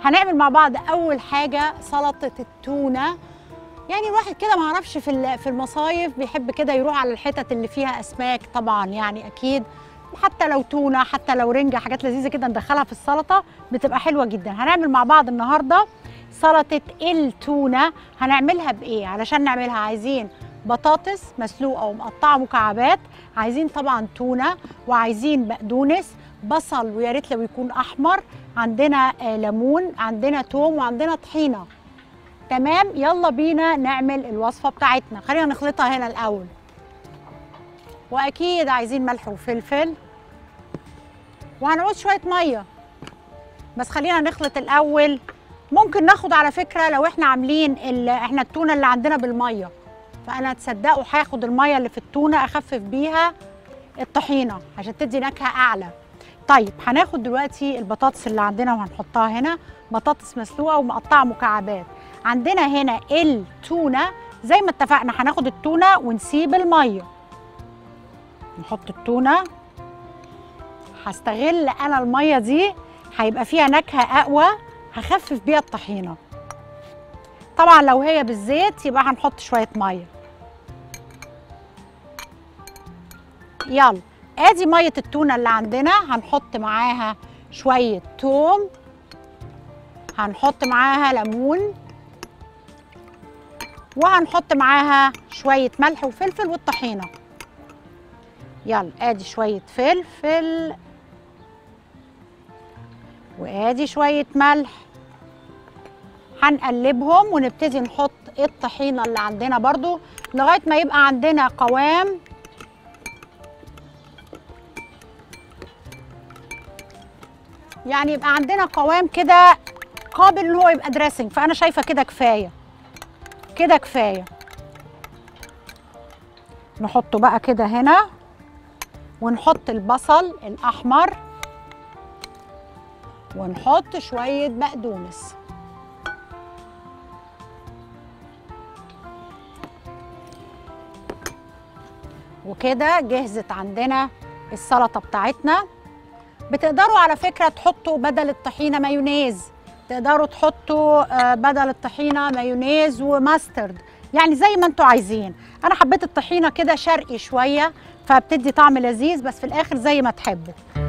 هنعمل مع بعض اول حاجه سلطه التونه يعني الواحد كده ما اعرفش في ال- في المصايف بيحب كده يروح على الحتت اللي فيها اسماك طبعا يعني اكيد حتى لو تونه حتى لو رنجه حاجات لذيذه كده ندخلها في السلطه بتبقى حلوه جدا هنعمل مع بعض النهارده سلطه التونه هنعملها بايه علشان نعملها عايزين بطاطس مسلوقه ومقطعه مكعبات عايزين طبعا تونه وعايزين بقدونس بصل ويا ريت لو يكون احمر عندنا آه ليمون عندنا توم وعندنا طحينه تمام يلا بينا نعمل الوصفه بتاعتنا خلينا نخلطها هنا الاول واكيد عايزين ملح وفلفل وهنعوز شويه ميه بس خلينا نخلط الاول ممكن ناخد على فكره لو احنا عاملين ال- احنا التونه اللي عندنا بالميه فانا تصدقوا هاخد الميه اللي في التونه اخفف بيها الطحينه عشان تدي نكهه اعلى طيب هناخد دلوقتي البطاطس اللي عندنا وهنحطها هنا بطاطس مسلوقه ومقطعه مكعبات عندنا هنا التونه زي ما اتفقنا هناخد التونه ونسيب الميه نحط التونه هستغل انا الميه دي هيبقى فيها نكهه اقوى هخفف بيها الطحينه طبعا لو هي بالزيت يبقى هنحط شويه ميه يلا ادي ميه التونه اللي عندنا هنحط معاها شويه توم هنحط معاها ليمون وهنحط معاها شويه ملح وفلفل والطحينه يلا ادي شويه فلفل وادي شويه ملح هنقلبهم ونبتدي نحط الطحينه اللي عندنا برضو لغايه ما يبقى عندنا قوام يعني يبقى عندنا قوام كده قابل ان هو يبقى دريسنج فانا شايفه كده كفايه كده كفايه نحطه بقى كده هنا ونحط البصل الاحمر ونحط شويه بقدونس وكده جهزت عندنا السلطه بتاعتنا بتقدروا على فكره تحطوا بدل الطحينه مايونيز تقدروا تحطوا آه، بدل الطحينه مايونيز وماسترد يعني زي ما انتوا عايزين انا حبيت الطحينه كده شرقي شويه فبتدي طعم لذيذ بس في الاخر زي ما تحبوا